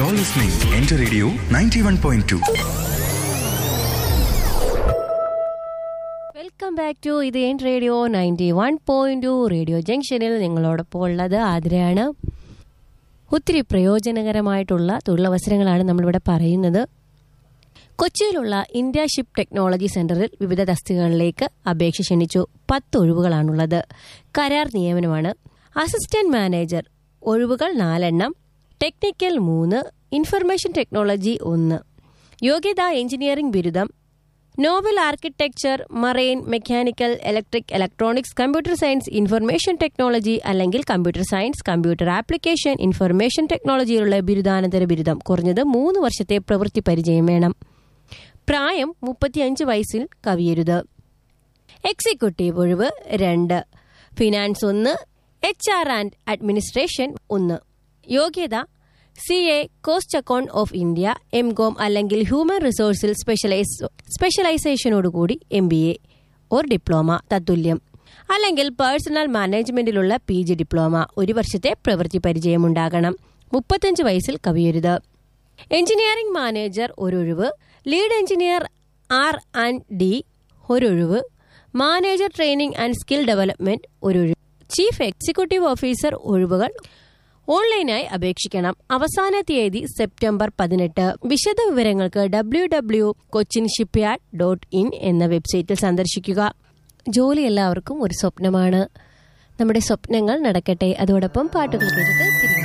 You're listening Enter Radio 91.2. Welcome back to ഇത് N radio ninety one point two radio ജംഗ്ഷനിൽ നിങ്ങളോടൊപ്പം ഉള്ളത് ആതിരയാണ് ഒത്തിരി പ്രയോജനകരമായിട്ടുള്ള തൊഴിലവസരങ്ങളാണ് നമ്മളിവിടെ പറയുന്നത് കൊച്ചിയിലുള്ള ഇന്ത്യ ഷിപ്പ് ടെക്നോളജി സെന്ററിൽ വിവിധ തസ്തികകളിലേക്ക് അപേക്ഷ ക്ഷണിച്ചു പത്ത് ഒഴിവുകളാണുള്ളത് കരാർ നിയമനമാണ് അസിസ്റ്റന്റ് മാനേജർ ഒഴിവുകൾ നാലെണ്ണം ടെക്നിക്കൽ മൂന്ന് ഇൻഫർമേഷൻ ടെക്നോളജി ഒന്ന് യോഗ്യത എഞ്ചിനീയറിംഗ് ബിരുദം naval architecture marine mechanical electric electronics computer science information technology അല്ലെങ്കിൽ computer science computer application information ടെക്നോളജിയിലുള്ള ബിരുദാനന്തര ബിരുദം കുറഞ്ഞത് മൂന്ന് വർഷത്തെ പ്രവൃത്തി പരിചയം വേണം പ്രായം മുപ്പത്തിയഞ്ച് വയസ്സിൽ കവിയരുത് എക്സിക്യൂട്ടീവ് ഒഴിവ് രണ്ട് ഫിനാൻസ് ഒന്ന് എച്ച് ആർ ആൻഡ് അഡ്മിനിസ്ട്രേഷൻ ഒന്ന് യോഗ്യത C A cost account of India M com അല്ലെങ്കിൽ ഹ്യൂമൻ റിസോഴ്സിൽ സ്പെഷ്യലൈസ് സ്പെഷ്യലൈസേഷനോടുകൂടി M B A or diploma തത്തുല്യം അല്ലെങ്കിൽ പേഴ്സണൽ മാനേജ്മെന്റിലുള്ള പി ജി ഡിപ്ലോമ ഒരു വർഷത്തെ പ്രവൃത്തി പരിചയമുണ്ടാകണം മുപ്പത്തഞ്ച് വയസ്സിൽ കവിയരുത് എഞ്ചിനീയറിംഗ് മാനേജർ ഒരൊഴിവ് lead engineer R and D ഒരൊഴിവ് manager training and skill development ഒരൊഴിവ് ചീഫ് എക്സിക്യൂട്ടീവ് ഓഫീസർ ഒഴിവുകൾ ഓൺലൈനായി അപേക്ഷിക്കണം അവസാന തീയതി സെപ്റ്റംബർ പതിനെട്ട് വിശദ വിവരങ്ങൾക്ക് W W Cochin shipyard dot in എന്ന വെബ്സൈറ്റിൽ സന്ദർശിക്കുക ജോലി എല്ലാവർക്കും ഒരു സ്വപ്നമാണ് നമ്മുടെ സ്വപ്നങ്ങൾ നടക്കട്ടെ അതോടൊപ്പം പാട്ടുകൾ കേട്ടിട്ട് തിരികെ